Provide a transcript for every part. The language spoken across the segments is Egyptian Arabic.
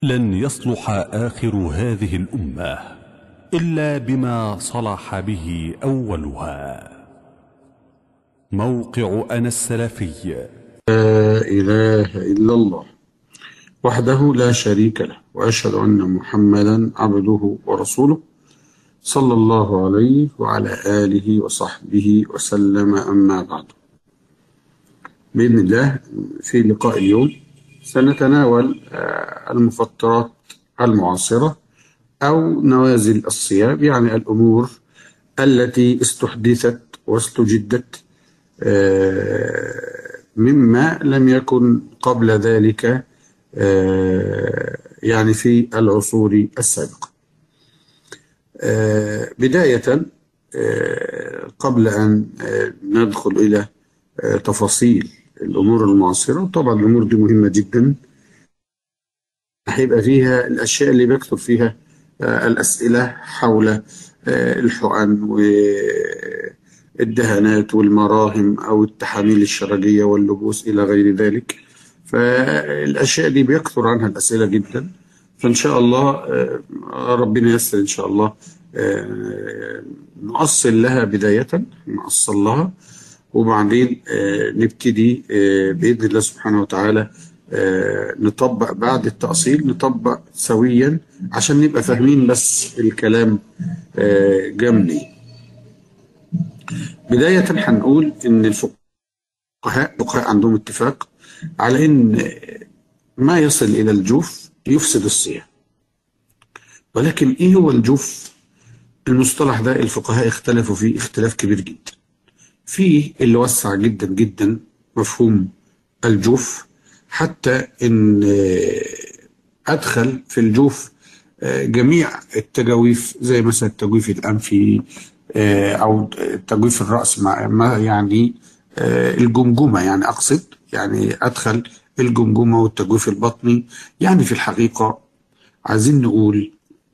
لن يصلح آخر هذه الأمة إلا بما صلح به أولها موقع أنا السلفي لا إله إلا الله وحده لا شريك له وأشهد أن محمدا عبده ورسوله صلى الله عليه وعلى آله وصحبه وسلم أما بعد بإذن الله في لقاء اليوم سنتناول آه، المفطرات المعاصرة أو نوازل الصيام يعني الأمور التي استحدثت واستجدت آه، مما لم يكن قبل ذلك آه، يعني في العصور السابقة آه، بداية آه، قبل أن آه، ندخل إلى آه، تفاصيل الأمور المعاصرة طبعا الأمور دي مهمة جدا هيبقى فيها الأشياء اللي بيكتب فيها آه، الأسئلة حول آه، الحقن والدهانات والمراهم أو التحاميل الشرجية واللبوس إلى غير ذلك فالأشياء دي بيكثر عنها الأسئلة جدا فإن شاء الله آه، ربنا ييسر إن شاء الله آه، نؤصل لها بداية نؤصل لها وبعدين آه، نبتدي آه، بإذن الله سبحانه وتعالى آه، نطبق بعد التأصيل نطبق سويا عشان نبقى فاهمين بس الكلام آه، جه منين بداية هنقول إن الفقهاء الفقهاء عندهم اتفاق على إن ما يصل إلى الجوف يفسد الصيام ولكن إيه هو الجوف؟ المصطلح ده الفقهاء اختلفوا فيه اختلاف كبير جدا في اللي وسع جدا جدا مفهوم الجوف حتى ان آه، ادخل في الجوف آه، جميع التجاويف زي مثلا التجويف الانفي آه، او تجويف الراس مع ما يعني آه، الجمجمه يعني اقصد يعني ادخل الجمجمه والتجويف البطني يعني في الحقيقه عايزين نقول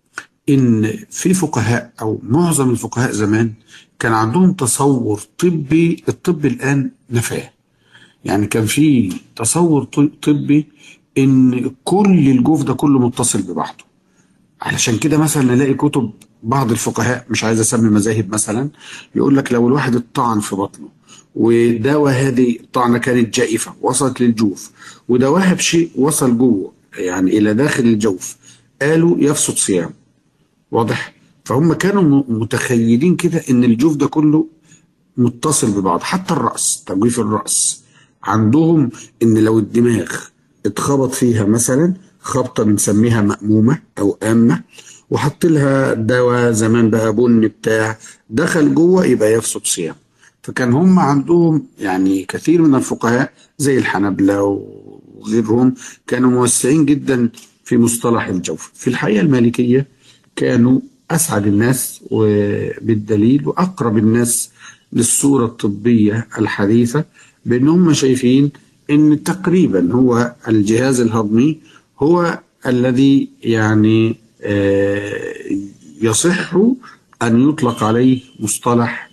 ان في فقهاء او معظم الفقهاء زمان كان عندهم تصور طبي الطب الان نفاه يعني كان في تصور ط- طبي ان كل الجوف ده كله متصل ببعضه علشان كده مثلا نلاقي كتب بعض الفقهاء مش عايز اسمي مذاهب مثلا يقول لك لو الواحد اتطعن في بطنه ودواء هذه الطعنه كانت جائفه وصلت للجوف دواها بشيء وصل جوه يعني الى داخل الجوف قالوا يفسد صيام واضح فهم كانوا م- متخيلين كده ان الجوف ده كله متصل ببعض حتى الرأس تجويف الرأس عندهم ان لو الدماغ اتخبط فيها مثلا خبطة بنسميها مأمومة او آمة وحط لها دواء زمان بقى بن بتاع دخل جوه يبقى يفسد صيام فكان هم عندهم يعني كثير من الفقهاء زي الحنبلة وغيرهم كانوا موسعين جدا في مصطلح الجوف في الحقيقة المالكية كانوا أسعد الناس وبالدليل وأقرب الناس للصورة الطبية الحديثة بأن هم شايفين أن تقريبا هو الجهاز الهضمي هو الذي يعني آه، يصح أن يطلق عليه مصطلح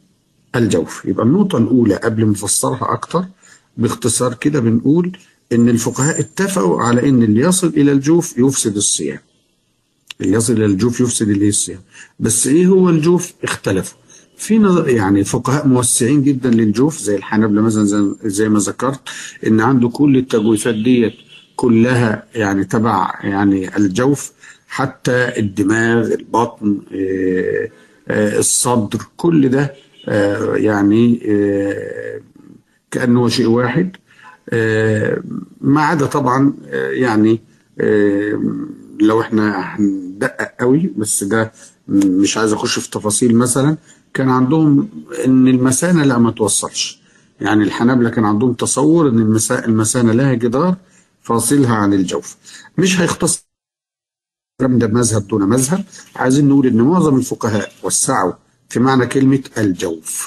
الجوف يبقى النقطة الأولى قبل ما نفسرها أكتر باختصار كده بنقول إن الفقهاء اتفقوا على إن اللي يصل إلى الجوف يفسد الصيام اللي يصل إلى الجوف يفسد اللي الصيام بس إيه هو الجوف اختلفوا في نظر يعني فقهاء موسعين جدا للجوف زي الحنابلة مثلا زي, زي ما ذكرت إن عنده كل التجويفات ديت كلها يعني تبع يعني الجوف حتى الدماغ البطن آه، آه، الصدر كل ده آه، يعني آه، كأنه شيء واحد آه، ما عدا طبعا آه، يعني آه، لو احنا هندقق قوي بس ده مش عايز اخش في تفاصيل مثلا كان عندهم ان المثانه لا ما توصلش يعني الحنابلة كان عندهم تصور ان المسا- المثانه لها جدار فاصلها عن الجوف مش هيختص الكلام ده مذهب دون مذهب عايزين نقول ان معظم الفقهاء وسعوا في معنى كلمه الجوف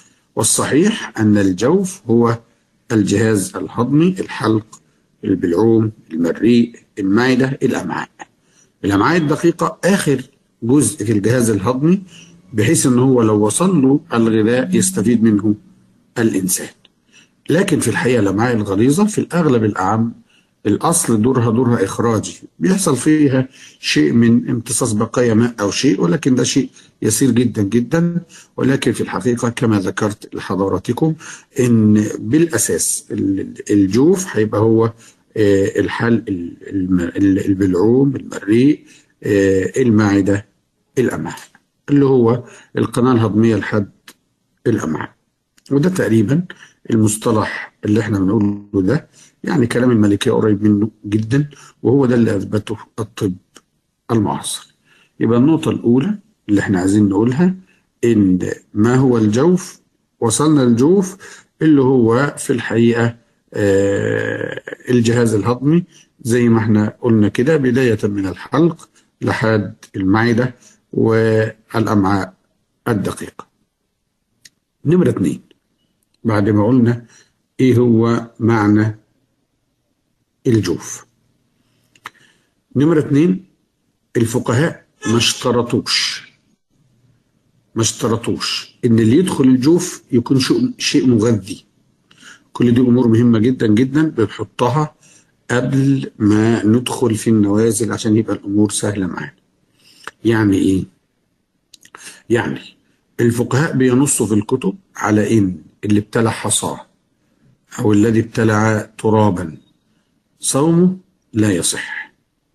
والصحيح أن الجوف هو الجهاز الهضمي الحلق البلعوم المريء المعدة الأمعاء الأمعاء الدقيقة آخر جزء في الجهاز الهضمي بحيث أنه هو لو وصل له الغذاء يستفيد منه الإنسان لكن في الحقيقة الأمعاء الغليظة في الأغلب الأعم الأصل دورها دورها إخراجي بيحصل فيها شيء من امتصاص بقايا ماء أو شيء ولكن ده شيء يسير جدا جدا ولكن في الحقيقة كما ذكرت لحضراتكم إن بالأساس الجوف هيبقى هو الحل البلعوم المريء المعدة الأمعاء اللي هو القناة الهضمية لحد الأمعاء وده تقريبا المصطلح اللي احنا بنقوله ده يعني كلام الملكية قريب منه جدا وهو ده اللي أثبته الطب المعاصر يبقى النقطة الأولى اللي احنا عايزين نقولها إن ما هو الجوف وصلنا الجوف اللي هو في الحقيقة آه الجهاز الهضمي زي ما احنا قلنا كده بداية من الحلق لحد المعدة والأمعاء الدقيقة نمرة اتنين بعد ما قلنا ايه هو معنى الجوف نمرة اتنين الفقهاء ما اشترطوش ما اشترطوش ان اللي يدخل الجوف يكون شيء مغذي كل دي امور مهمة جدا جدا بنحطها قبل ما ندخل في النوازل عشان يبقى الامور سهلة معانا يعني ايه يعني الفقهاء بينصوا في الكتب على ان اللي ابتلع حصاه او الذي ابتلع ترابا صومه لا يصح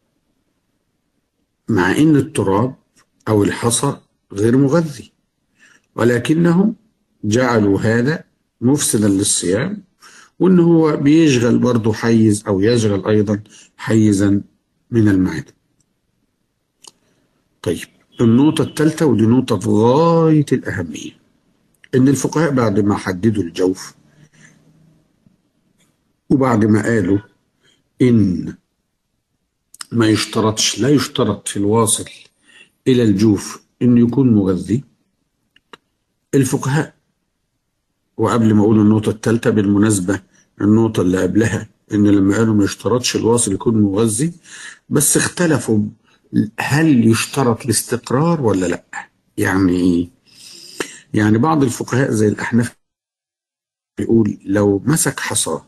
مع ان التراب او الحصى غير مغذي ولكنهم جعلوا هذا مفسدا للصيام وان هو بيشغل برضه حيز او يشغل ايضا حيزا من المعده طيب النقطة الثالثة ودي نقطة في غاية الأهمية إن الفقهاء بعد ما حددوا الجوف وبعد ما قالوا إن ما يشترطش لا يشترط في الواصل إلى الجوف إنه يكون مغذي الفقهاء وقبل ما أقول النقطة الثالثة بالمناسبة النقطة اللي قبلها إن لما قالوا ما يشترطش الواصل يكون مغذي بس اختلفوا هل يشترط الاستقرار ولا لا يعني ايه يعني بعض الفقهاء زي الأحناف بيقول لو مسك حصاه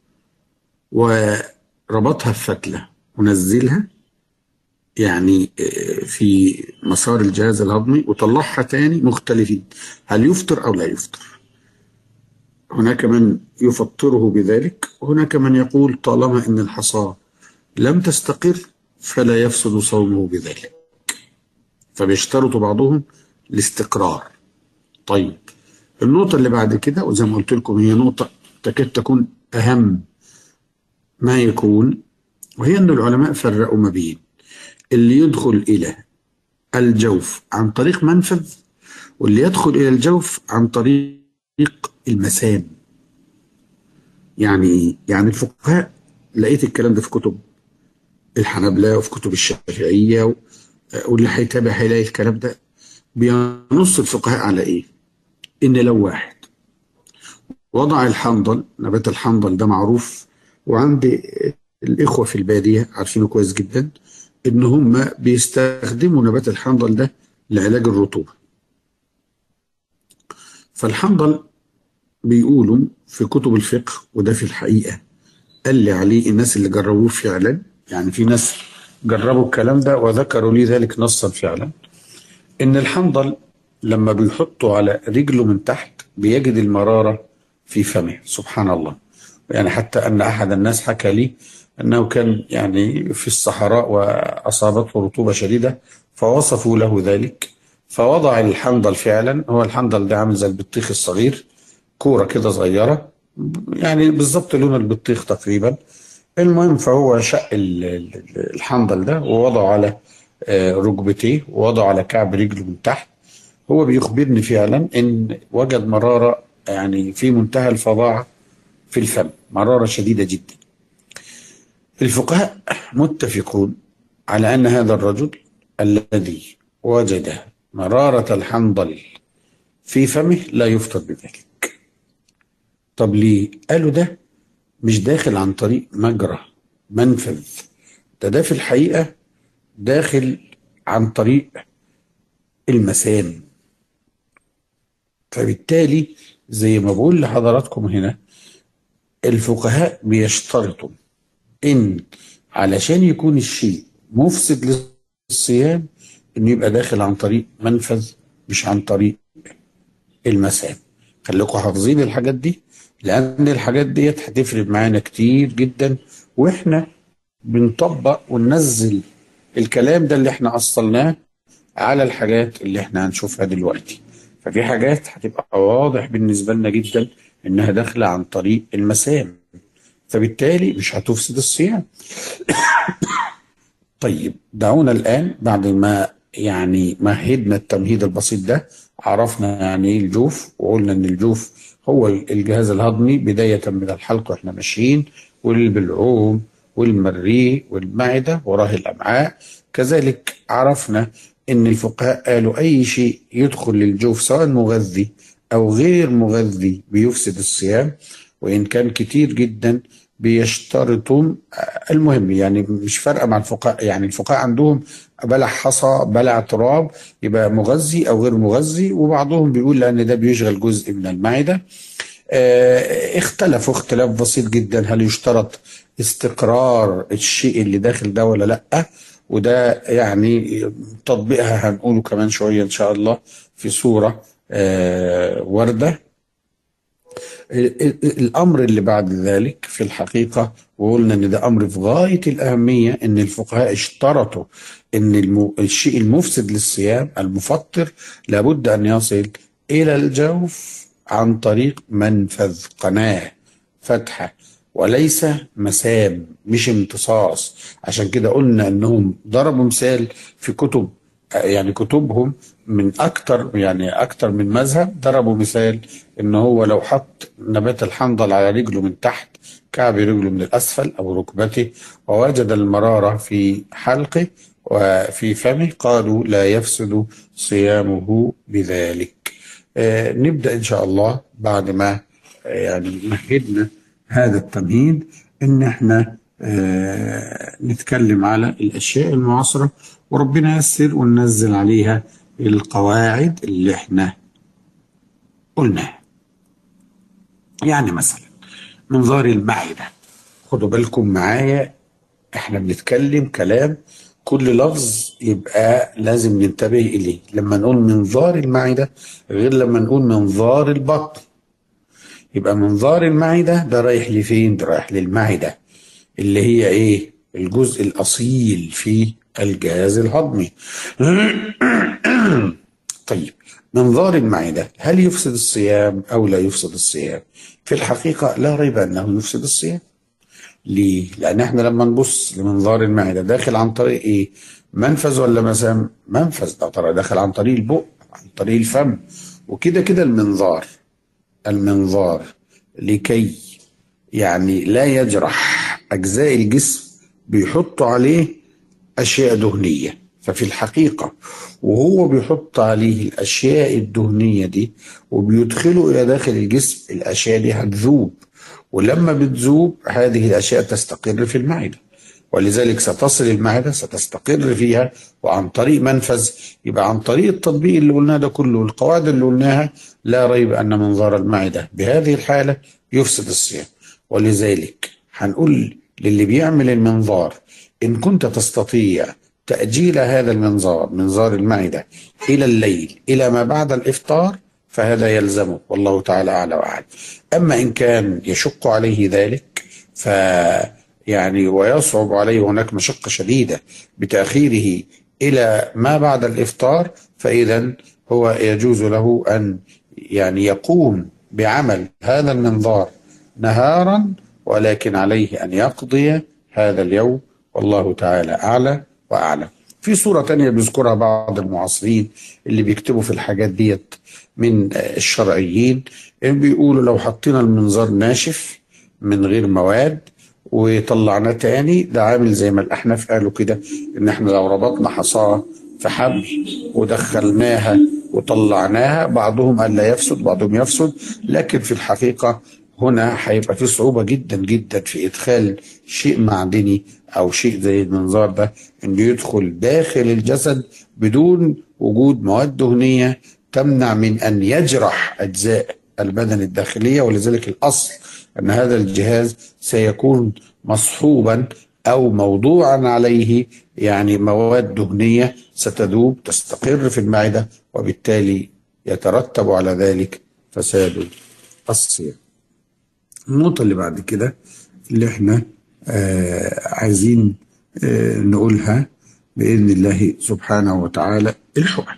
وربطها بفتلة ونزلها يعني في مسار الجهاز الهضمي وطلعها تاني مختلفين هل يفطر أو لا يفطر هناك من يفطره بذلك وهناك من يقول طالما أن الحصاة لم تستقر فلا يفسد صومه بذلك فبيشترط بعضهم الاستقرار طيب النقطة اللي بعد كده وزي ما قلت لكم هي نقطة تكاد تكون أهم ما يكون وهي أن العلماء فرقوا ما بين اللي يدخل إلى الجوف عن طريق منفذ واللي يدخل إلى الجوف عن طريق المسام يعني يعني الفقهاء لقيت الكلام ده في كتب الحنابلة وفي كتب الشافعية واللي هيتابع هيلاقي الكلام ده بينص الفقهاء على ايه؟ ان لو واحد وضع الحنظل نبات الحنظل ده معروف وعندي الاخوه في الباديه عارفينه كويس جدا ان هم بيستخدموا نبات الحنظل ده لعلاج الرطوبه فالحنظل بيقولوا في كتب الفقه وده في الحقيقه قال لي عليه الناس اللي جربوه فعلا يعني في ناس جربوا الكلام ده وذكروا لي ذلك نصا فعلا ان الحنظل لما بيحطه على رجله من تحت بيجد المرارة في فمه سبحان الله يعني حتى أن أحد الناس حكى لي أنه كان يعني في الصحراء وأصابته رطوبة شديدة فوصفوا له ذلك فوضع الحنظل فعلا هو الحنظل ده عامل زي البطيخ الصغير كورة كده صغيرة يعني بالظبط لون البطيخ تقريبا المهم فهو شق الحنظل ده ووضعه على ركبتيه ووضعه على كعب رجله من تحت هو بيخبرني فعلا ان وجد مرارة يعني في منتهى الفظاعة في الفم مرارة شديدة جدا الفقهاء متفقون على ان هذا الرجل الذي وجد مرارة الحنظل في فمه لا يفطر بذلك طب ليه قالوا ده مش داخل عن طريق مجرى منفذ ده ده في الحقيقة داخل عن طريق المسام فبالتالي زي ما بقول لحضراتكم هنا الفقهاء بيشترطوا ان علشان يكون الشيء مفسد للصيام انه يبقى داخل عن طريق منفذ مش عن طريق المسام خليكم حافظين الحاجات دي لان الحاجات ديت هتفرق معانا كتير جدا واحنا بنطبق وننزل الكلام ده اللي احنا اصلناه على الحاجات اللي احنا هنشوفها دلوقتي ففي حاجات هتبقى واضح بالنسبه لنا جدا انها داخله عن طريق المسام فبالتالي مش هتفسد الصيام طيب دعونا الآن بعد ما يعني مهدنا التمهيد البسيط ده عرفنا يعني ايه الجوف وقلنا ان الجوف هو الجهاز الهضمي بداية من الحلق واحنا ماشيين والبلعوم والمريء والمعدة وراه الأمعاء كذلك عرفنا ان الفقهاء قالوا اي شيء يدخل للجوف سواء مغذي او غير مغذي بيفسد الصيام وان كان كتير جدا بيشترطوا المهم يعني مش فارقه مع الفقهاء يعني الفقهاء عندهم بلع حصى بلع تراب يبقى مغذي او غير مغذي وبعضهم بيقول لان ده بيشغل جزء من المعده آه، اختلفوا اختلاف بسيط جدا هل يشترط استقرار الشيء اللي داخل ده ولا لا وده يعني تطبيقها هنقوله كمان شويه ان شاء الله في صوره آه، ورده ال- ال- الامر اللي بعد ذلك في الحقيقه وقلنا ان ده امر في غايه الاهميه ان الفقهاء اشترطوا ان الم- الشيء المفسد للصيام المفطر لابد ان يصل الى الجوف عن طريق منفذ قناه فتحه وليس مسام مش امتصاص عشان كده قلنا انهم ضربوا مثال في كتب يعني كتبهم من اكتر يعني اكتر من مذهب ضربوا مثال ان هو لو حط نبات الحنظل على رجله من تحت كعب رجله من الاسفل او ركبته ووجد المراره في حلقه وفي فمه قالوا لا يفسد صيامه بذلك آه نبدا ان شاء الله بعد ما آه، يعني مهدنا هذا التمهيد ان احنا آه نتكلم على الاشياء المعاصره وربنا ييسر وننزل عليها القواعد اللي احنا قلناها يعني مثلا منظار المعده خدوا بالكم معايا احنا بنتكلم كلام كل لفظ يبقى لازم ننتبه اليه لما نقول منظار المعده غير لما نقول منظار البطن يبقى منظار المعده ده رايح لفين ده رايح للمعده اللي هي ايه الجزء الاصيل في الجهاز الهضمي طيب منظار المعده هل يفسد الصيام او لا يفسد الصيام في الحقيقه لا ريب انه يفسد الصيام ليه؟ لأن احنا لما نبص لمنظار المعدة داخل عن طريق إيه؟ منفذ ولا مسام؟ منفذ ده ترى داخل عن طريق البق عن طريق الفم وكده كده المنظار المنظار لكي يعني لا يجرح أجزاء الجسم بيحطوا عليه أشياء دهنية ففي الحقيقة وهو بيحط عليه الأشياء الدهنية دي وبيدخله إلى داخل الجسم الأشياء دي هتذوب ولما بتذوب هذه الأشياء تستقر في المعدة ولذلك ستصل المعدة ستستقر فيها وعن طريق منفذ يبقى عن طريق التطبيق اللي قلناه ده كله والقواعد اللي قلناها لا ريب أن منظار المعدة بهذه الحالة يفسد الصيام ولذلك هنقول للي بيعمل المنظار إن كنت تستطيع تأجيل هذا المنظار منظار المعدة إلى الليل إلى ما بعد الإفطار فهذا يلزمه والله تعالى أعلى وأعلم أما إن كان يشق عليه ذلك ف يعني ويصعب عليه هناك مشقة شديدة بتأخيره إلى ما بعد الإفطار فإذا هو يجوز له أن يعني يقوم بعمل هذا المنظار نهارا ولكن عليه أن يقضي هذا اليوم والله تعالى أعلى وأعلم في صورة تانية بيذكرها بعض المعاصرين اللي بيكتبوا في الحاجات ديت من الشرعيين بيقولوا لو حطينا المنظار ناشف من غير مواد وطلعناه تاني ده عامل زي ما الأحناف قالوا كده إن إحنا لو ربطنا حصاة في حبل ودخلناها وطلعناها بعضهم قال لا يفسد بعضهم يفسد لكن في الحقيقة هنا هيبقى في صعوبة جدا جدا في إدخال شيء معدني أو شيء زي المنظار ده إنه يدخل داخل الجسد بدون وجود مواد دهنية تمنع من أن يجرح أجزاء البدن الداخلية ولذلك الأصل أن هذا الجهاز سيكون مصحوبا أو موضوعا عليه يعني مواد دهنية ستذوب تستقر في المعدة وبالتالي يترتب على ذلك فساد الصيام النقطة اللي بعد كده اللي احنا آه عايزين آه نقولها بإذن الله سبحانه وتعالى الحقن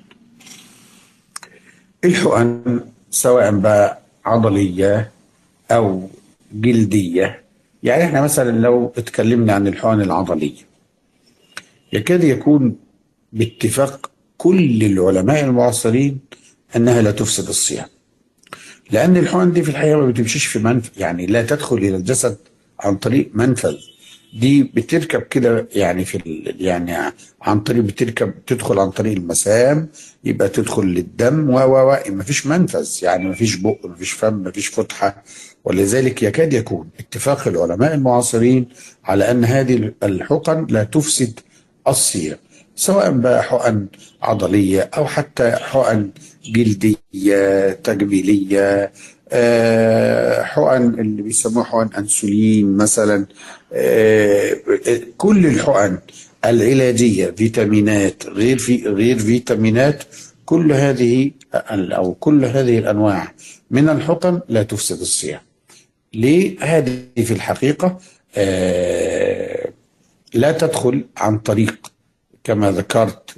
الحقن سواء بقى عضلية أو جلدية يعني احنا مثلا لو اتكلمنا عن الحقن العضلية يكاد يكون باتفاق كل العلماء المعاصرين أنها لا تفسد الصيام لأن الحقن دي في الحقيقة ما بتمشيش في منفذ يعني لا تدخل إلى الجسد عن طريق منفذ دي بتركب كده يعني في ال... يعني عن طريق بتركب تدخل عن طريق المسام يبقى تدخل للدم و و و مفيش منفذ يعني مفيش بق مفيش فم مفيش فتحه ولذلك يكاد يكون اتفاق العلماء المعاصرين على ان هذه الحقن لا تفسد الصيام سواء بقى حقن عضليه او حتى حقن جلديه تجميليه آه، حقن اللي بيسموها حقن انسولين مثلا آه، كل الحقن العلاجيه فيتامينات غير في غير فيتامينات كل هذه او كل هذه الانواع من الحقن لا تفسد الصيام. ليه؟ هذه في الحقيقه آه، لا تدخل عن طريق كما ذكرت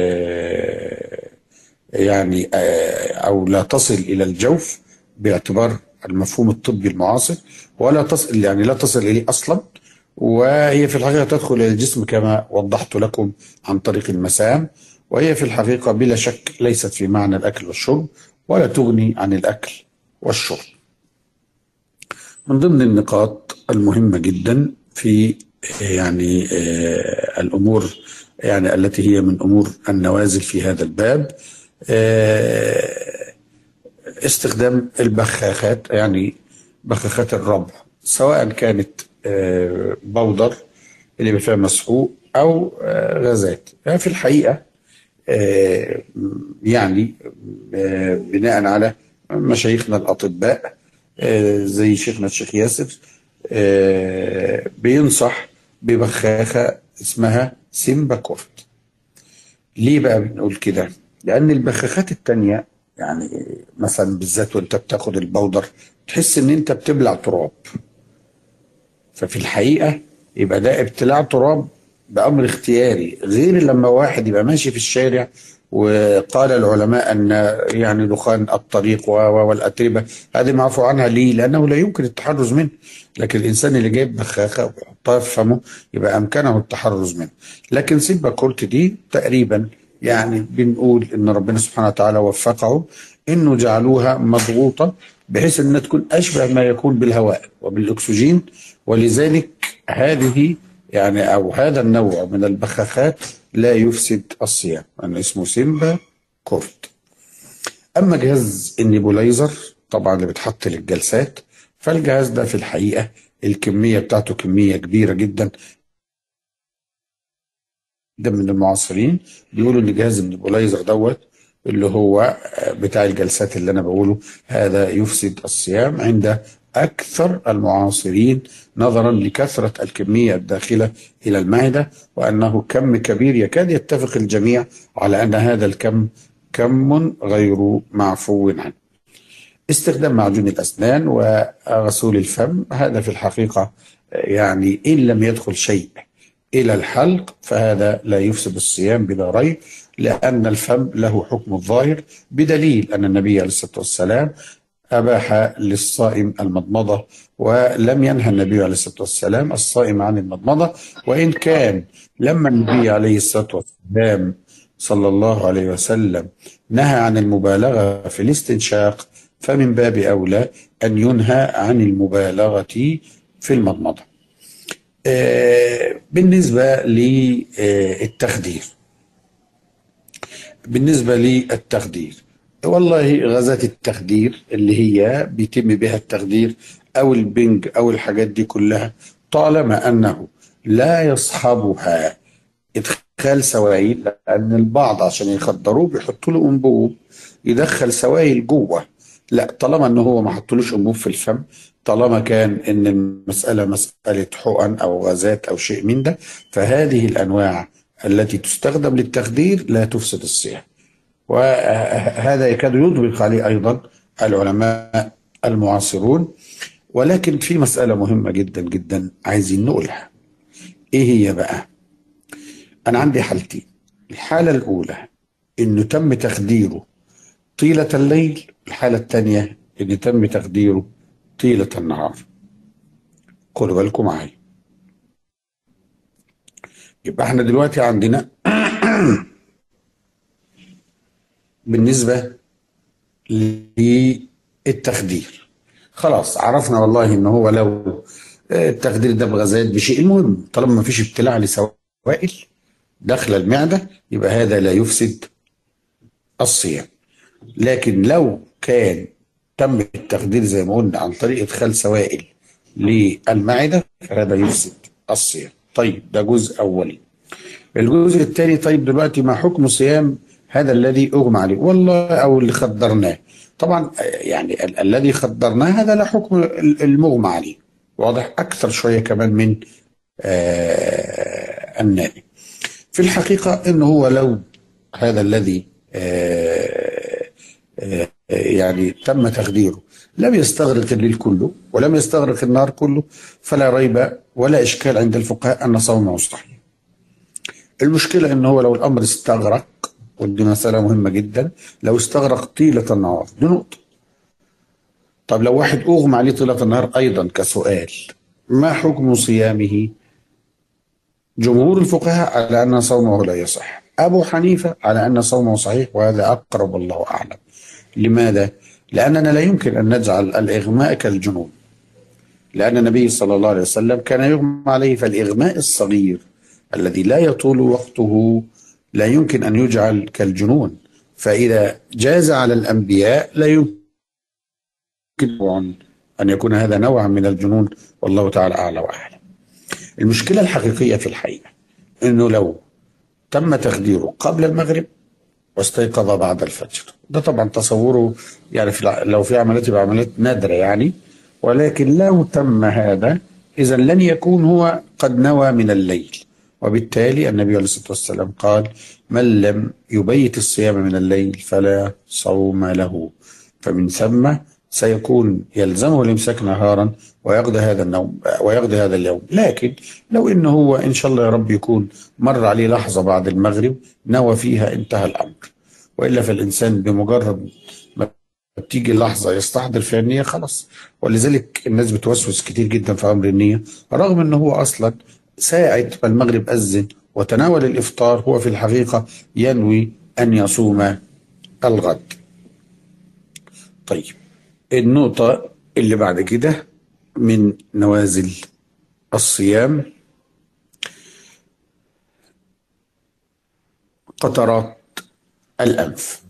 يعني او لا تصل الى الجوف باعتبار المفهوم الطبي المعاصر ولا تصل يعني لا تصل اليه اصلا وهي في الحقيقه تدخل الى الجسم كما وضحت لكم عن طريق المسام وهي في الحقيقه بلا شك ليست في معنى الاكل والشرب ولا تغني عن الاكل والشرب. من ضمن النقاط المهمه جدا في يعني الامور يعني التي هي من امور النوازل في هذا الباب استخدام البخاخات يعني بخاخات الربع سواء كانت بودر اللي فيها مسحوق او غازات يعني في الحقيقه يعني بناء على مشايخنا الاطباء زي شيخنا الشيخ ياسر بينصح ببخاخه اسمها سيمباكورت ليه بقى بنقول كده؟ لان البخاخات التانيه يعني مثلا بالذات وانت بتاخد البودر تحس ان انت بتبلع تراب ففي الحقيقه يبقى ده ابتلاع تراب بامر اختياري غير لما واحد يبقى ماشي في الشارع وقال العلماء ان يعني دخان الطريق والاتربه هذه معفو عنها ليه؟ لانه لا يمكن التحرز منه لكن الانسان اللي جايب بخاخه ويحطها في فمه يبقى امكنه التحرز منه لكن سيبا كورت دي تقريبا يعني بنقول ان ربنا سبحانه وتعالى وفقه انه جعلوها مضغوطه بحيث انها تكون اشبه ما يكون بالهواء وبالاكسجين ولذلك هذه يعني او هذا النوع من البخاخات لا يفسد الصيام يعني اسمه سيمبا كورت اما جهاز النيبولايزر طبعا اللي بيتحط للجلسات فالجهاز ده في الحقيقه الكميه بتاعته كميه كبيره جدا ده من المعاصرين بيقولوا ان جهاز النيبولايزر دوت اللي هو بتاع الجلسات اللي انا بقوله هذا يفسد الصيام عند اكثر المعاصرين نظرا لكثره الكميه الداخله الى المعده وانه كم كبير يكاد يتفق الجميع على ان هذا الكم كم غير معفو عنه. استخدام معجون الاسنان وغسول الفم هذا في الحقيقه يعني ان لم يدخل شيء إلى الحلق فهذا لا يفسد الصيام بلا ريب لأن الفم له حكم الظاهر بدليل أن النبي عليه الصلاة والسلام أباح للصائم المضمضة ولم ينهى النبي عليه الصلاة والسلام الصائم عن المضمضة وإن كان لما النبي عليه الصلاة والسلام صلى الله عليه وسلم نهى عن المبالغة في الاستنشاق فمن باب أولى أن ينهى عن المبالغة في المضمضة بالنسبة للتخدير بالنسبة للتخدير والله غازات التخدير اللي هي بيتم بها التخدير أو البنج أو الحاجات دي كلها طالما أنه لا يصحبها إدخال سوائل لأن البعض عشان يخدروه بيحطوا له أنبوب يدخل سوائل جوه لا طالما ان هو ما حطلوش انبوب في الفم طالما كان ان المساله مساله حقن او غازات او شيء من ده فهذه الانواع التي تستخدم للتخدير لا تفسد الصيام وهذا يكاد يطبق عليه ايضا العلماء المعاصرون ولكن في مساله مهمه جدا جدا عايزين نقولها ايه هي بقى انا عندي حالتين الحاله الاولى انه تم تخديره طيله الليل الحاله الثانيه ان تم تخديره طيله النهار خدوا بالكم معايا يبقى احنا دلوقتي عندنا بالنسبه للتخدير خلاص عرفنا والله ان هو لو التخدير ده بغازات بشيء المهم طالما ما فيش ابتلاع لسوائل داخل المعده يبقى هذا لا يفسد الصيام لكن لو كان تم التخدير زي ما قلنا عن طريق ادخال سوائل للمعده فهذا يفسد الصيام طيب ده جزء اولي الجزء الثاني طيب دلوقتي ما حكم صيام هذا الذي اغمى عليه والله او اللي خدرناه طبعا يعني ال- الذي خدرناه هذا لا حكم ال- المغمى عليه واضح اكثر شويه كمان من آه النائم في الحقيقه انه هو لو هذا الذي آه آه يعني تم تخديره لم يستغرق الليل كله ولم يستغرق النهار كله فلا ريب ولا اشكال عند الفقهاء ان صومه صحيح المشكله ان هو لو الامر استغرق ودي مساله مهمه جدا لو استغرق طيله النهار دي نقطه طب لو واحد اغمى عليه طيله النهار ايضا كسؤال ما حكم صيامه جمهور الفقهاء على ان صومه لا يصح ابو حنيفه على ان صومه صحيح وهذا اقرب والله اعلم لماذا لاننا لا يمكن ان نجعل الاغماء كالجنون لان النبي صلى الله عليه وسلم كان يغمى عليه فالاغماء الصغير الذي لا يطول وقته لا يمكن ان يجعل كالجنون فاذا جاز على الانبياء لا يمكن ان يكون هذا نوعا من الجنون والله تعالى اعلى واعلم المشكله الحقيقيه في الحقيقه انه لو تم تخديره قبل المغرب واستيقظ بعد الفجر ده طبعا تصوره يعني في الع- لو في عمليات يبقى عمليات نادره يعني ولكن لو تم هذا اذا لن يكون هو قد نوى من الليل وبالتالي النبي عليه الصلاه والسلام قال من لم يبيت الصيام من الليل فلا صوم له فمن ثم سيكون يلزمه الامساك نهارا ويقضي هذا النوم ويقضي هذا اليوم لكن لو انه هو ان شاء الله يا رب يكون مر عليه لحظه بعد المغرب نوى فيها انتهى الامر والا فالانسان بمجرد ما بتيجي اللحظه يستحضر فيها النيه خلاص ولذلك الناس بتوسوس كتير جدا في امر النيه رغم ان هو اصلا ساعه ما المغرب اذن وتناول الافطار هو في الحقيقه ينوي ان يصوم الغد طيب النقطة اللي بعد كده من نوازل الصيام قطرات الأنف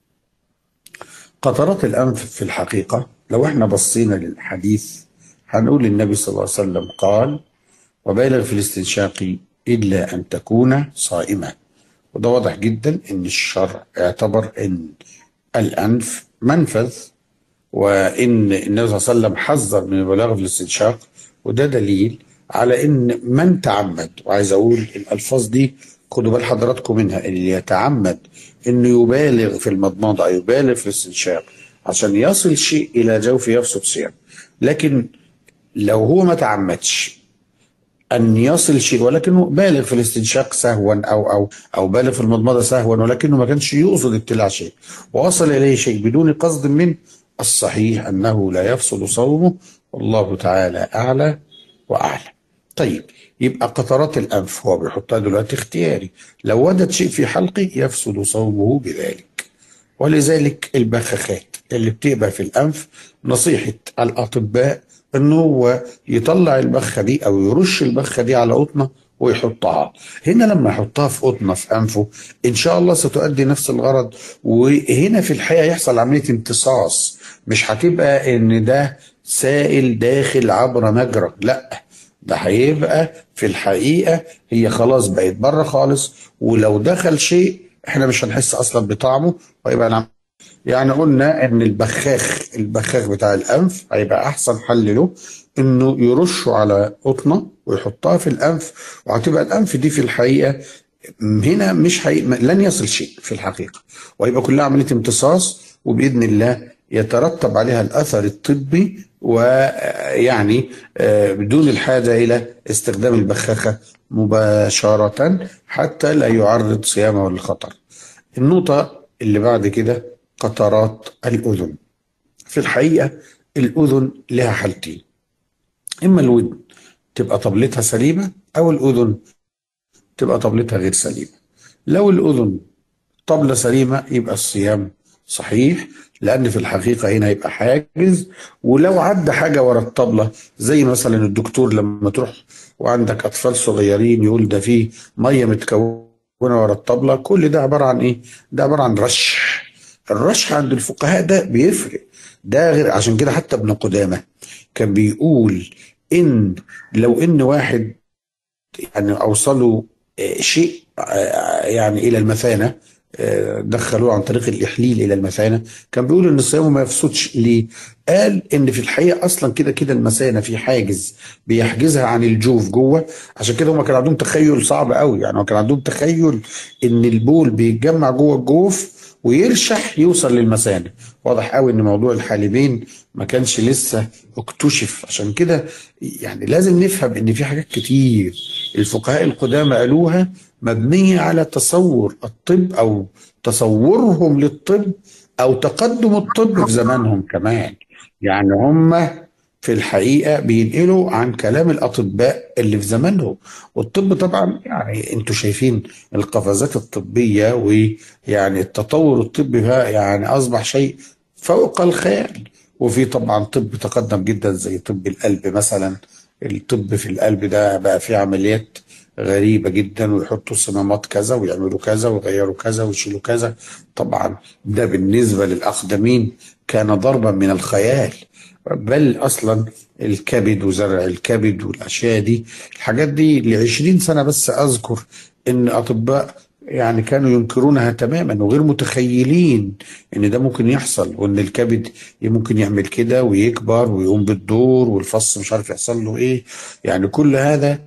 قطرات الأنف في الحقيقة لو احنا بصينا للحديث هنقول النبي صلى الله عليه وسلم قال وبالغ في الاستنشاق إلا أن تكون صائما وده واضح جدا ان الشرع اعتبر ان الأنف منفذ وان النبي صلى الله عليه وسلم حذر من البلاغه في الاستنشاق وده دليل على ان من تعمد وعايز اقول الالفاظ دي خدوا بال حضراتكم منها اللي يتعمد انه يبالغ في المضمضه او يبالغ في الاستنشاق عشان يصل شيء الى جوفه يفسد صيام لكن لو هو ما تعمدش ان يصل شيء ولكنه بالغ في الاستنشاق سهوا او او او بالغ في المضمضه سهوا ولكنه ما كانش يقصد ابتلاع شيء ووصل اليه شيء بدون قصد منه الصحيح انه لا يفسد صومه والله تعالى اعلى واعلم. طيب يبقى قطرات الانف هو بيحطها دلوقتي اختياري لو وجد شيء في حلقه يفسد صومه بذلك. ولذلك البخاخات اللي بتبقى في الانف نصيحه الاطباء ان هو يطلع البخه دي او يرش البخه دي على قطنه ويحطها هنا لما يحطها في قطنه في انفه ان شاء الله ستؤدي نفس الغرض وهنا في الحقيقه يحصل عمليه امتصاص مش هتبقى ان ده سائل داخل عبر مجرى لا ده هيبقى في الحقيقه هي خلاص بقت بره خالص ولو دخل شيء احنا مش هنحس اصلا بطعمه ويبقى يعني قلنا ان البخاخ البخاخ بتاع الانف هيبقى احسن حل له انه يرشه على قطنه ويحطها في الانف وهتبقى الانف دي في الحقيقه هنا مش حقيقة لن يصل شيء في الحقيقه وهيبقى كلها عمليه امتصاص وباذن الله يترتب عليها الاثر الطبي ويعني آه، بدون الحاجه الى استخدام البخاخه مباشره حتى لا يعرض صيامه للخطر. النقطه اللي بعد كده قطرات الاذن. في الحقيقه الاذن لها حالتين. اما الودن تبقى طبلتها سليمه او الاذن تبقى طبلتها غير سليمه. لو الاذن طبله سليمه يبقى الصيام صحيح لان في الحقيقه هنا هيبقى حاجز ولو عدى حاجه ورا الطبله زي مثلا الدكتور لما تروح وعندك اطفال صغيرين يقول ده فيه ميه متكونه ورا الطبله كل ده عباره عن ايه؟ ده عباره عن رش الرش عند الفقهاء ده بيفرق ده غير عشان كده حتى ابن قدامه كان بيقول ان لو ان واحد يعني اوصلوا آه، شيء آه، يعني الى المثانه آه، دخلوه عن طريق الاحليل الى المثانه كان بيقول ان الصيام ما يفسدش ليه؟ قال ان في الحقيقه اصلا كده كده المثانه في حاجز بيحجزها عن الجوف جوه عشان كده هم كان عندهم تخيل صعب قوي يعني هم كان عندهم تخيل ان البول بيتجمع جوه الجوف ويرشح يوصل للمثانه واضح قوي ان موضوع الحالبين ما كانش لسه اكتشف عشان كده يعني لازم نفهم ان في حاجات كتير الفقهاء القدامى قالوها مبنيه على تصور الطب او تصورهم للطب او تقدم الطب في زمانهم كمان يعني هم في الحقيقه بينقلوا عن كلام الاطباء اللي في زمانهم والطب طبعا يعني انتوا شايفين القفزات الطبيه ويعني التطور الطبي بقى يعني اصبح شيء فوق الخيال وفي طبعا طب تقدم جدا زي طب القلب مثلا الطب في القلب ده بقى فيه عمليات غريبة جدا ويحطوا صمامات كذا ويعملوا كذا ويغيروا كذا ويشيلوا كذا طبعا ده بالنسبة للأقدمين كان ضربا من الخيال بل أصلا الكبد وزرع الكبد والأشياء دي الحاجات دي لعشرين سنة بس أذكر إن أطباء يعني كانوا ينكرونها تماما وغير متخيلين ان ده ممكن يحصل وان الكبد ممكن يعمل كده ويكبر ويقوم بالدور والفص مش عارف يحصل له ايه يعني كل هذا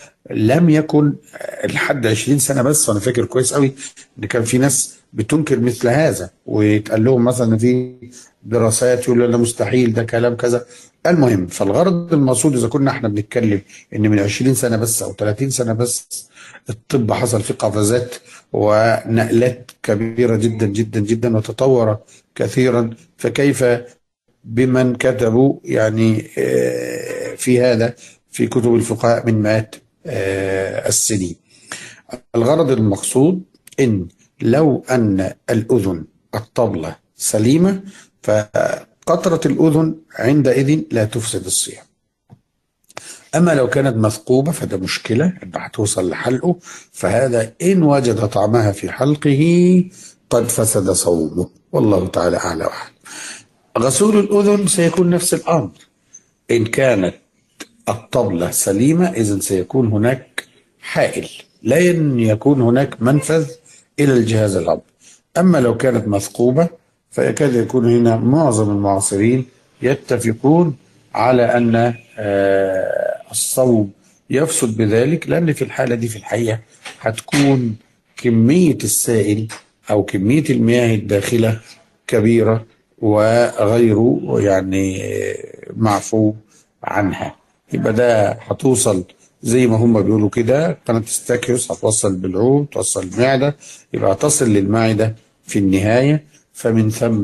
لم يكن لحد 20 سنه بس وانا فاكر كويس قوي ان كان في ناس بتنكر مثل هذا ويتقال لهم مثلا في دراسات يقولوا ده مستحيل ده كلام كذا المهم فالغرض المقصود اذا كنا احنا بنتكلم ان من 20 سنه بس او 30 سنه بس الطب حصل فيه قفزات ونقلات كبيره جدا جدا جدا وتطور كثيرا فكيف بمن كتبوا يعني آه، في هذا في كتب الفقهاء من مئات آه، السنين الغرض المقصود ان لو ان الاذن الطبله سليمه فقطره الاذن عندئذ لا تفسد الصيام اما لو كانت مثقوبه فده مشكله انه هتوصل لحلقه فهذا ان وجد طعمها في حلقه قد فسد صومه والله تعالى اعلى واعلم غسول الاذن سيكون نفس الامر ان كانت الطبلة سليمة إذا سيكون هناك حائل لن يكون هناك منفذ إلى الجهاز الهضمي أما لو كانت مثقوبة فيكاد يكون هنا معظم المعاصرين يتفقون على أن آه، الصوم يفسد بذلك لأن في الحالة دي في الحقيقة هتكون كمية السائل أو كمية المياه الداخلة كبيرة وغير يعني آه، معفو عنها يبقى ده هتوصل زي ما هم بيقولوا كده قناة ستاكيوس هتوصل بالعوم توصل المعدة يبقى تصل للمعدة في النهاية فمن ثم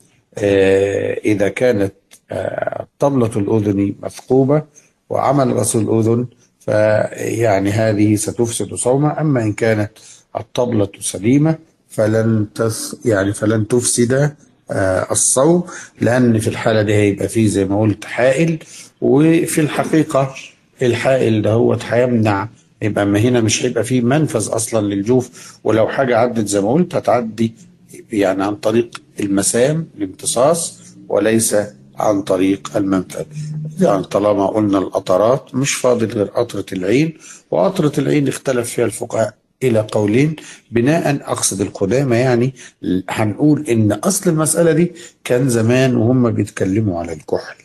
آه، إذا كانت آه، طبلة الأذن مثقوبة وعمل غسل الأذن فيعني هذه ستفسد صومه أما إن كانت الطبلة سليمة فلن تس يعني فلن تفسد آه، الصوم لأن في الحالة دي هيبقى فيه زي ما قلت حائل وفي الحقيقة الحائل ده هو هيمنع يبقى ما هنا مش هيبقى فيه منفذ أصلا للجوف ولو حاجة عدت زي ما قلت هتعدي يعني عن طريق المسام الامتصاص وليس عن طريق المنفذ يعني طالما قلنا القطرات مش فاضل غير قطرة العين وقطرة العين اختلف فيها الفقهاء إلى قولين بناء أقصد القدامى يعني هنقول إن أصل المسألة دي كان زمان وهم بيتكلموا على الكحل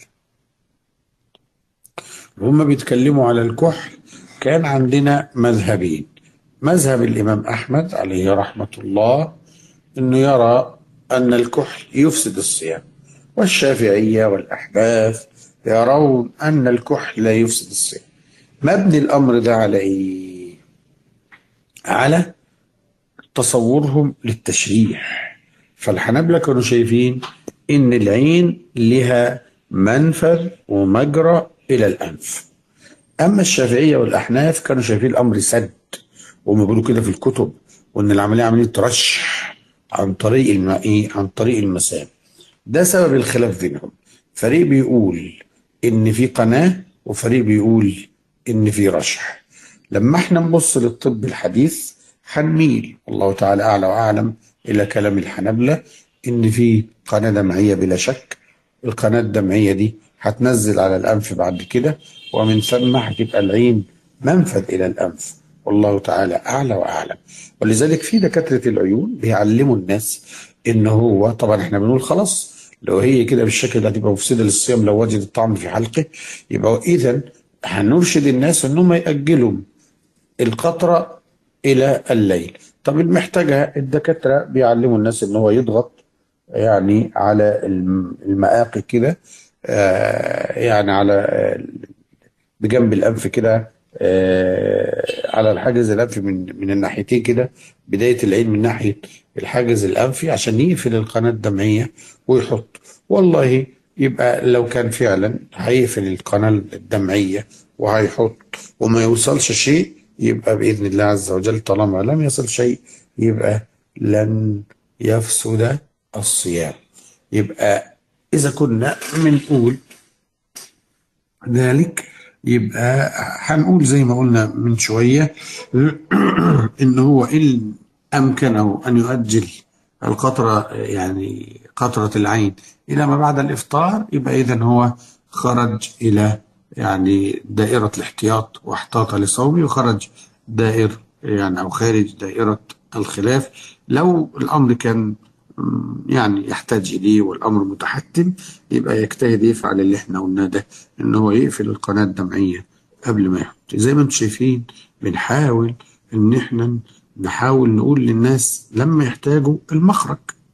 وهم بيتكلموا على الكحل كان عندنا مذهبين مذهب الإمام أحمد عليه رحمة الله أنه يرى أن الكحل يفسد الصيام والشافعية والأحناف يرون أن الكحل لا يفسد الصيام مبني الأمر ده على إيه؟ على تصورهم للتشريح فالحنابلة كانوا شايفين إن العين لها منفذ ومجرى إلى الأنف أما الشافعية والأحناف كانوا شايفين الأمر سد وهم بيقولوا كده في الكتب وإن العملية عملية رشح عن طريق الم... إيه؟ عن طريق المسام ده سبب الخلاف بينهم فريق بيقول إن في قناة وفريق بيقول إن في رشح لما احنا نبص للطب الحديث هنميل والله تعالى أعلى وأعلم إلى كلام الحنبلة إن في قناة دمعية بلا شك القناة الدمعية دي هتنزل على الأنف بعد كده ومن ثم هتبقى العين منفذ إلى الأنف والله تعالى أعلى وأعلم ولذلك في دكاترة العيون بيعلموا الناس إن هو طبعا إحنا بنقول خلاص لو هي كده بالشكل ده هتبقى مفسدة للصيام لو وجد الطعم في حلقه يبقى إذا هنرشد الناس إنهم يأجلوا القطرة إلى الليل طب المحتاجها الدكاترة بيعلموا الناس إن هو يضغط يعني على الم- المآقي كده آه، يعني على آه، بجنب الأنف كده آه، على الحاجز الأنفي من من الناحيتين كده بداية العين من ناحية الحاجز الأنفي عشان يقفل القناة الدمعية ويحط والله يبقى لو كان فعلا هيقفل القناة الدمعية وهيحط وما يوصلش شيء يبقى بإذن الله عز وجل طالما لم يصل شيء يبقى لن يفسد الصيام يبقى إذا كنا بنقول ذلك يبقى هنقول زي ما قلنا من شوية إن هو إن أمكنه أن يؤجل القطرة يعني قطرة العين إلى ما بعد الإفطار يبقى إذا هو خرج إلى يعني دائرة الاحتياط واحتاط لصومه وخرج دائر يعني أو خارج دائرة الخلاف لو الأمر كان مم، يعني يحتاج إليه والأمر متحتم يبقى يجتهد يفعل اللي احنا قلناه ده إن هو يقفل القناة الدمعية قبل ما يحط زي ما انتم شايفين بنحاول إن احنا نحاول نقول للناس لما يحتاجوا المخرج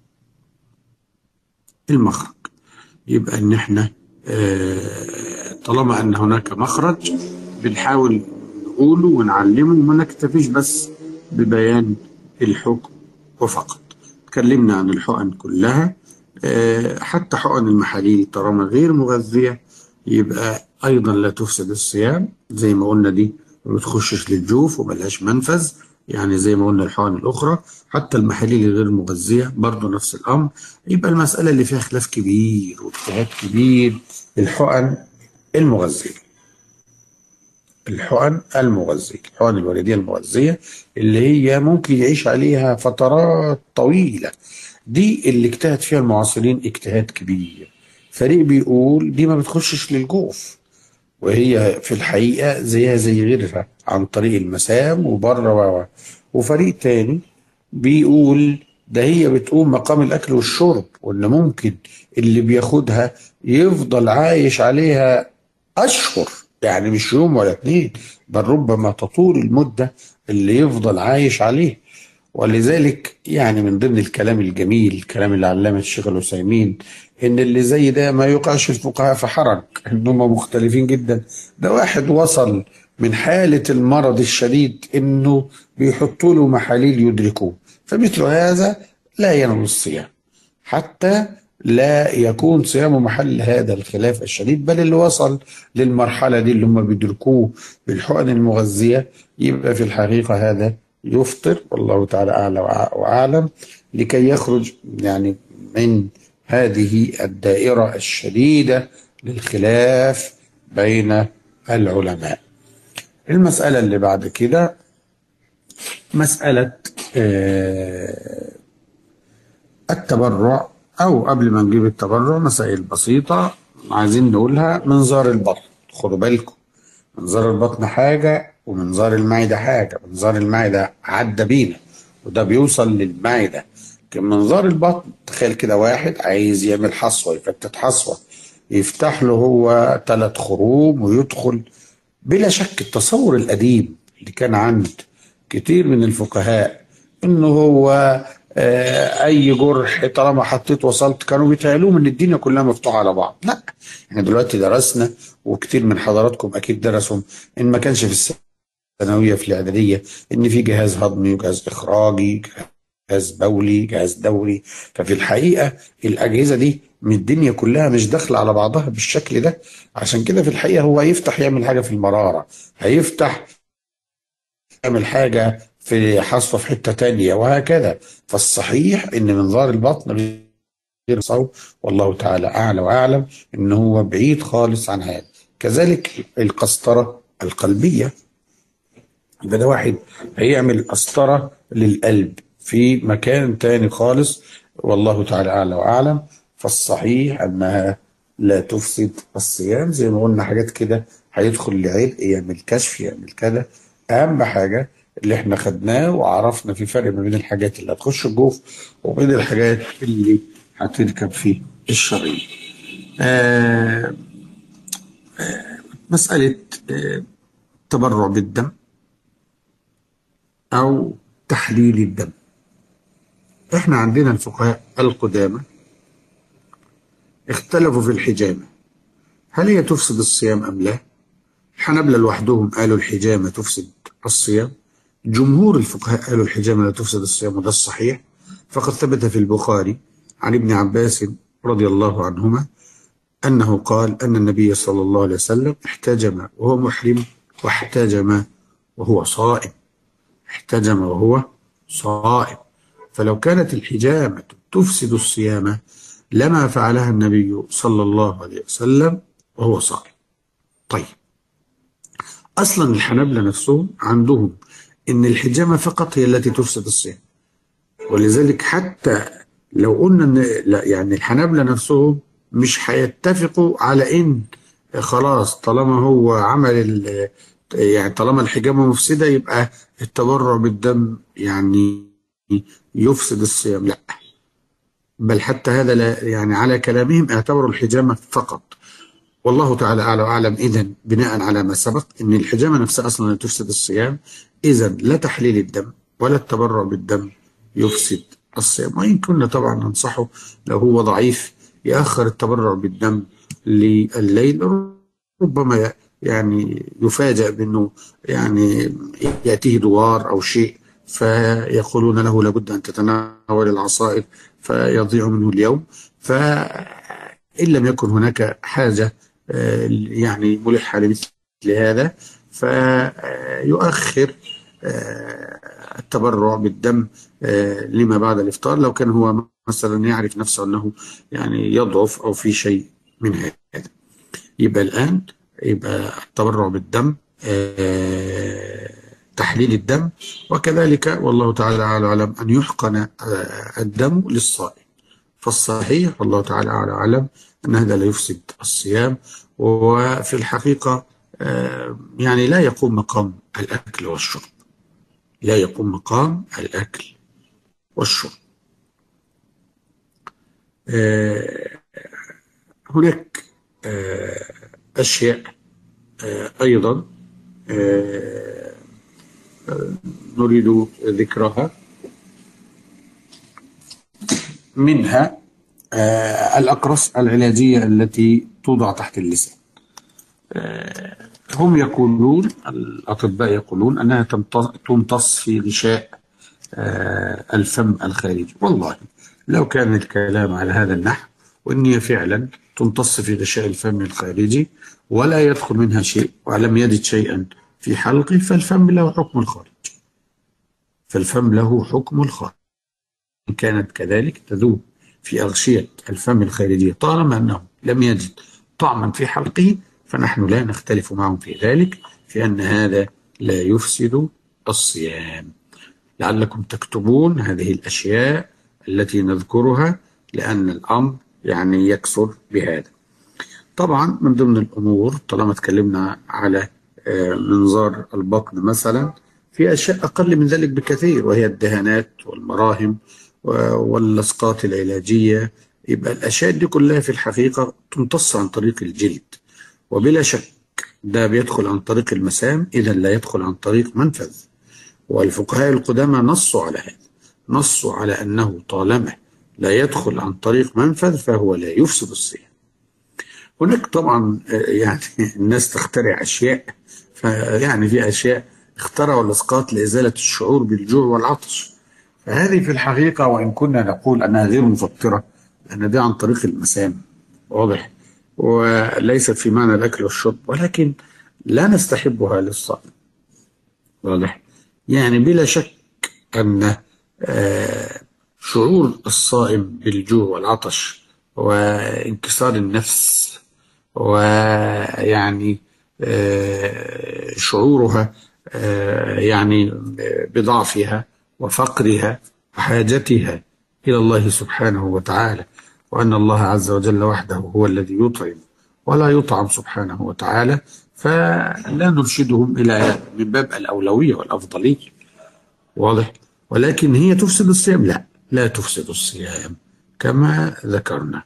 المخرج يبقى ان احنا آه، طالما ان هناك مخرج بنحاول نقوله ونعلمه وما نكتفيش بس ببيان الحكم وفقط اتكلمنا عن الحقن كلها آه، حتى حقن المحاليل طالما غير مغذية يبقى أيضا لا تفسد الصيام زي ما قلنا دي ما بتخشش للجوف وملهاش منفذ يعني زي ما قلنا الحقن الأخرى حتى المحاليل الغير مغذية برضه نفس الأمر يبقى المسألة اللي فيها خلاف كبير واجتهاد كبير الحقن المغذية الحقن المغذية الحقن الوالدية المغذية اللي هي ممكن يعيش عليها فترات طويلة دي اللي اجتهد فيها المعاصرين اجتهاد كبير فريق بيقول دي ما بتخشش للجوف وهي في الحقيقة زيها زي غيرها عن طريق المسام وبره و و. وفريق تاني بيقول ده هي بتقوم مقام الأكل والشرب وإن ممكن اللي بياخدها يفضل عايش عليها أشهر يعني مش يوم ولا اتنين بل ربما تطول المدة اللي يفضل عايش عليه ولذلك يعني من ضمن الكلام الجميل كلام العلامة الشيخ العثيمين ان اللي زي ده ما يوقعش الفقهاء في حرج ان هم مختلفين جدا ده واحد وصل من حالة المرض الشديد انه بيحطوا له محاليل يدركوه فمثل هذا لا ينوي الصيام حتى لا يكون صيامه محل هذا الخلاف الشديد بل اللي وصل للمرحلة دي اللي هم بيدركوه بالحقن المغذية يبقى في الحقيقة هذا يفطر والله تعالى أعلى وأع- وأعلم لكي يخرج يعني من هذه الدائرة الشديدة للخلاف بين العلماء المسألة اللي بعد كده مسألة آه، التبرع أو قبل ما نجيب التبرع مسائل بسيطة عايزين نقولها منظار البطن خدوا بالكم منظار البطن حاجة ومنظار المعدة حاجة منظار المعدة عدى بينا وده بيوصل للمعدة لكن منظار البطن تخيل كده واحد عايز يعمل حصوة يفتت حصوة يفتح له هو ثلاث خروم ويدخل بلا شك التصور القديم اللي كان عند كتير من الفقهاء انه هو آه، اي جرح طالما حطيت وصلت كانوا بيتهيألوهم ان الدنيا كلها مفتوحه على بعض لا احنا دلوقتي درسنا وكتير من حضراتكم اكيد درسوا ان ما كانش في الثانويه في الاعداديه ان في جهاز هضمي وجهاز اخراجي جهاز بولي جهاز دوري ففي الحقيقه الاجهزه دي من الدنيا كلها مش داخله على بعضها بالشكل ده عشان كده في الحقيقه هو هيفتح يعمل حاجه في المراره هيفتح يعمل حاجه في حصوه في حته تانية وهكذا فالصحيح ان منظار البطن غير صوب والله تعالى اعلى واعلم ان هو بعيد خالص عن هذا كذلك القسطره القلبيه يبقى ده واحد هيعمل قسطره للقلب في مكان تاني خالص والله تعالى اعلى واعلم فالصحيح انها لا تفسد الصيام زي ما قلنا حاجات كده هيدخل لعلق يعمل كشف يعمل كذا اهم حاجه اللي احنا خدناه وعرفنا في فرق ما بين الحاجات اللي هتخش الجوف وبين الحاجات اللي هتركب في الشرايين. آه آه مسألة آه تبرع بالدم أو تحليل الدم. احنا عندنا الفقهاء القدامى اختلفوا في الحجامة هل هي تفسد الصيام أم لا؟ الحنبلة لوحدهم قالوا الحجامة تفسد الصيام جمهور الفقهاء قالوا الحجامة لا تفسد الصيام وده الصحيح فقد ثبت في البخاري عن ابن عباس رضي الله عنهما أنه قال أن النبي صلى الله عليه وسلم احتجم وهو محرم واحتجم وهو صائم احتجم وهو صائم فلو كانت الحجامة تفسد الصيام لما فعلها النبي صلى الله عليه وسلم وهو صائم طيب أصلا الحنابلة نفسهم عندهم إن الحجامة فقط هي التي تفسد الصيام ولذلك حتى لو قلنا إن لا يعني الحنابلة نفسهم مش هيتفقوا على إن خلاص طالما هو عمل ال- يعني طالما الحجامة مفسدة يبقى التبرع بالدم يعني يفسد الصيام لا بل حتى هذا لا يعني على كلامهم اعتبروا الحجامة فقط والله تعالى أعلى وأعلم إذا بناء على ما سبق أن الحجامة نفسها أصلا لا تفسد الصيام إذا لا تحليل الدم ولا التبرع بالدم يفسد الصيام وإن كنا طبعا ننصحه لو هو ضعيف يأخر التبرع بالدم لليل ربما يعني يفاجأ بأنه يعني يأتيه دوار أو شيء فيقولون له لابد أن تتناول العصائر فيضيع منه اليوم فإن لم يكن هناك حاجة آه، يعني ملحة لمثل هذا فيؤخر آه، التبرع بالدم آه، لما بعد الإفطار لو كان هو مثلا يعرف نفسه أنه يعني يضعف أو في شيء من هذا يبقى الآن يبقى التبرع بالدم آه، تحليل الدم وكذلك والله تعالى أعلى أعلم أن يحقن آه، الدم للصائم فالصحيح والله تعالى أعلى أعلم أن هذا لا يفسد الصيام وفي الحقيقة آه، يعني لا يقوم مقام الأكل والشرب لا يقوم مقام الأكل والشرب آه، هناك آه، أشياء آه، أيضا آه، آه، نريد ذكرها منها آه، الأقراص العلاجية التي توضع تحت اللسان آه، هم يقولون الأطباء يقولون أنها تمتص تمتص في غشاء آه، الفم الخارجي والله لو كان الكلام على هذا النحو وأن هي فعلا تمتص في غشاء الفم الخارجي ولا يدخل منها شيء ولم يجد شيئا في حلقه فالفم له حكم الخارج فالفم له حكم الخارج إن كانت كذلك تذوب في أغشية الفم الخارجية طالما أنه لم يجد طعما في حلقه فنحن لا نختلف معهم في ذلك في أن هذا لا يفسد الصيام لعلكم تكتبون هذه الأشياء التي نذكرها لأن الأمر يعني يكثر بهذا طبعا من ضمن الأمور طالما اتكلمنا على آه، منظار البطن مثلا في أشياء أقل من ذلك بكثير وهي الدهانات والمراهم و- واللصقات العلاجية يبقى الأشياء دي كلها في الحقيقة تمتص عن طريق الجلد وبلا شك ده بيدخل عن طريق المسام إذا لا يدخل عن طريق منفذ والفقهاء القدامى نصوا على هذا نصوا على أنه طالما لا يدخل عن طريق منفذ فهو لا يفسد الصيام هناك طبعا آه، يعني الناس تخترع أشياء فيعني في أشياء اخترعوا الإسقاط لإزالة الشعور بالجوع والعطش فهذه في الحقيقة وإن كنا نقول أنها غير مفطرة أن ده عن طريق المسام واضح وليست في معنى الأكل والشرب ولكن لا نستحبها للصائم واضح يعني بلا شك أن آه، شعور الصائم بالجوع والعطش وانكسار النفس ويعني آه، شعورها آه، يعني بضعفها وفقرها وحاجتها إلى الله سبحانه وتعالى وأن الله عز وجل وحده هو الذي يطعم ولا يطعم سبحانه وتعالى فلا نرشدهم إلى من باب الأولوية والأفضلية واضح ولكن هي تفسد الصيام لا لا تفسد الصيام كما ذكرنا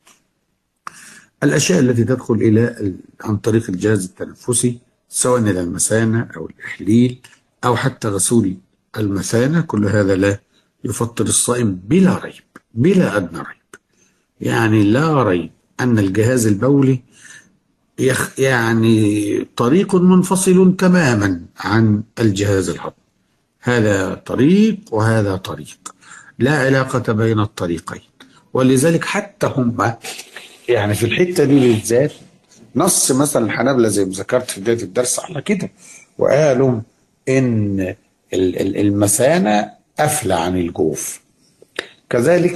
الأشياء التي تدخل إلى ال- عن طريق الجهاز التنفسي سواء إلى المثانة أو الإحليل أو حتى غسول المثانة كل هذا لا يفطر الصائم بلا ريب بلا أدنى ريب يعني لا ريب أن الجهاز البولي يخ يعني طريق منفصل تماما عن الجهاز الهضمي هذا طريق وهذا طريق لا علاقة بين الطريقين ولذلك حتى هم يعني في الحتة دي بالذات نص مثلا الحنابلة زي ما ذكرت في بداية الدرس على كده وقالوا إن ال- ال- المثانة أفلى عن الجوف كذلك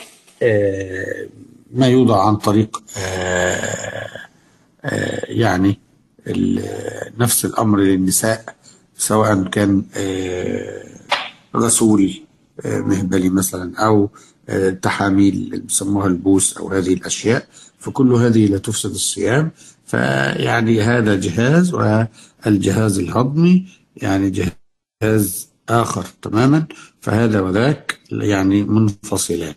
آه، ما يوضع عن طريق آه، آه، يعني ال- نفس الأمر للنساء سواء كان آه، غسول آه، مهبلي مثلا أو آه، تحاميل اللي بيسموها البوس أو هذه الأشياء فكل هذه لا تفسد الصيام فيعني هذا جهاز والجهاز الهضمي يعني جهاز آخر تماما فهذا وذاك يعني منفصلان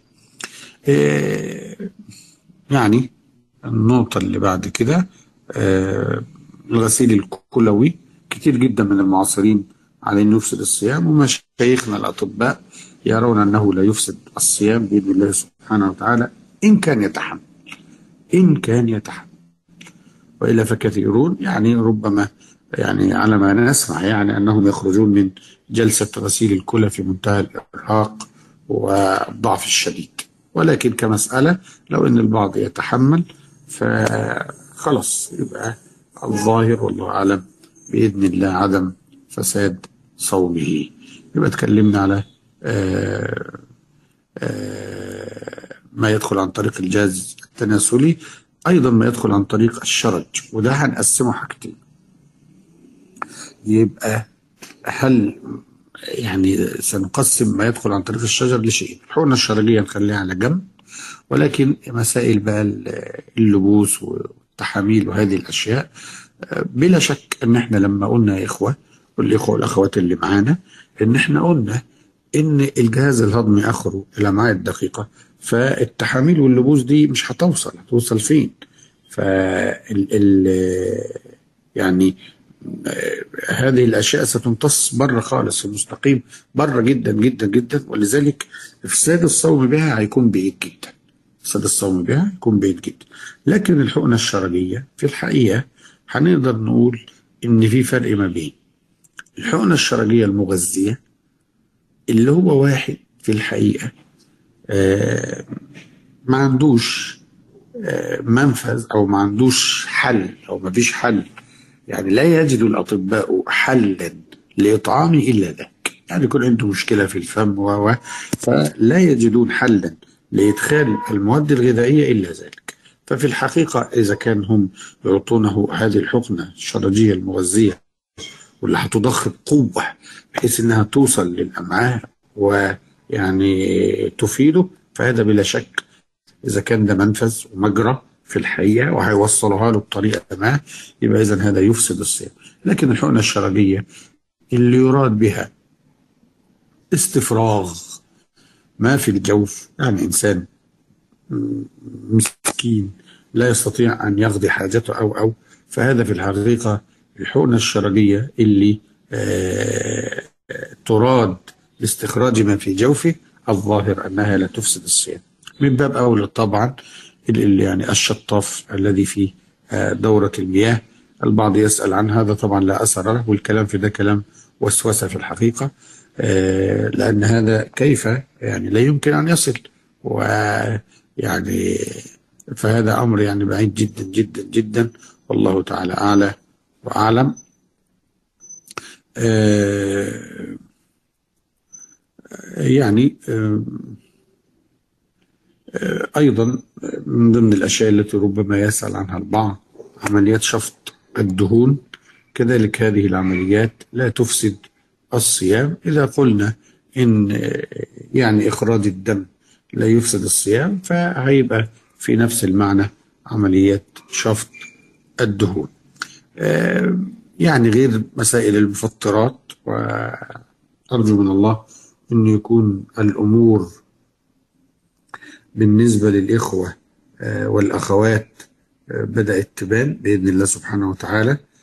إيه، يعني النقطة اللي بعد كده آه، الغسيل الكلوي كتير جدا من المعاصرين على انه يفسد الصيام ومشايخنا الاطباء يرون انه لا يفسد الصيام باذن الله سبحانه وتعالى ان كان يتحمل ان كان يتحمل والا فكثيرون يعني ربما يعني على ما نسمع يعني انهم يخرجون من جلسه غسيل الكلى في منتهى الارهاق والضعف الشديد ولكن كمساله لو ان البعض يتحمل فخلص يبقى الظاهر والله اعلم باذن الله عدم فساد صومه يبقى اتكلمنا على آه آه ما يدخل عن طريق الجهاز التناسلي ايضا ما يدخل عن طريق الشرج وده هنقسمه حاجتين يبقى هل يعني سنقسم ما يدخل عن طريق الشجر لشيء الحقنة الشرجية نخليها على جنب ولكن مسائل بقى اللبوس والتحاميل وهذه الأشياء آه، بلا شك ان احنا لما قلنا يا اخوة والاخوة والاخوات اللي معانا ان احنا قلنا ان الجهاز الهضمي اخره الامعاء الدقيقة فالتحاميل واللبوس دي مش هتوصل هتوصل فين فال ال يعني آه، هذه الاشياء ستمتص بره خالص في المستقيم بره جدا جدا جدا ولذلك افساد الصوم بها هيكون بعيد جدا افساد الصوم بها هيكون بعيد جدا لكن الحقنه الشرجيه في الحقيقه هنقدر نقول ان في فرق ما بين الحقنه الشرجيه المغذيه اللي هو واحد في الحقيقه آه، ما عندوش آه، منفذ او ما عندوش حل او ما فيش حل يعني لا يجد الاطباء حلا لاطعامه الا ذاك يعني يكون عنده مشكله في الفم و و- فلا يجدون حلا لادخال المواد الغذائيه الا ذلك ففي الحقيقه اذا كان هم يعطونه هذه الحقنه الشرجيه المغذيه واللي هتضخ بقوه بحيث انها توصل للامعاء ويعني تفيده فهذا بلا شك اذا كان ده منفذ ومجرى في الحقيقة وهيوصلوها له بطريقة ما يبقى إذا هذا يفسد الصيام لكن الحقنة الشرجية اللي يراد بها استفراغ ما في الجوف يعني إنسان مسكين لا يستطيع أن يقضي حاجته أو أو فهذا في الحقيقة الحقنة الشرجية اللي آه تراد لاستخراج ما في جوفه الظاهر أنها لا تفسد الصيام من باب أولى طبعا اللي يعني الشطاف الذي في آه دورة المياه البعض يسأل عن هذا طبعا لا أثر له والكلام في ده كلام وسوسة في الحقيقة آه لأن هذا كيف يعني لا يمكن أن يصل ويعني فهذا أمر يعني بعيد جدا جدا جدا والله تعالى أعلى وأعلم آه يعني آه أيضا من ضمن الأشياء التي ربما يسأل عنها البعض عمليات شفط الدهون كذلك هذه العمليات لا تفسد الصيام إذا قلنا إن يعني إخراج الدم لا يفسد الصيام فهيبقى في نفس المعنى عمليات شفط الدهون يعني غير مسائل المفطرات وأرجو من الله أن يكون الأمور بالنسبة للإخوة والأخوات بدأت تبان بإذن الله سبحانه وتعالى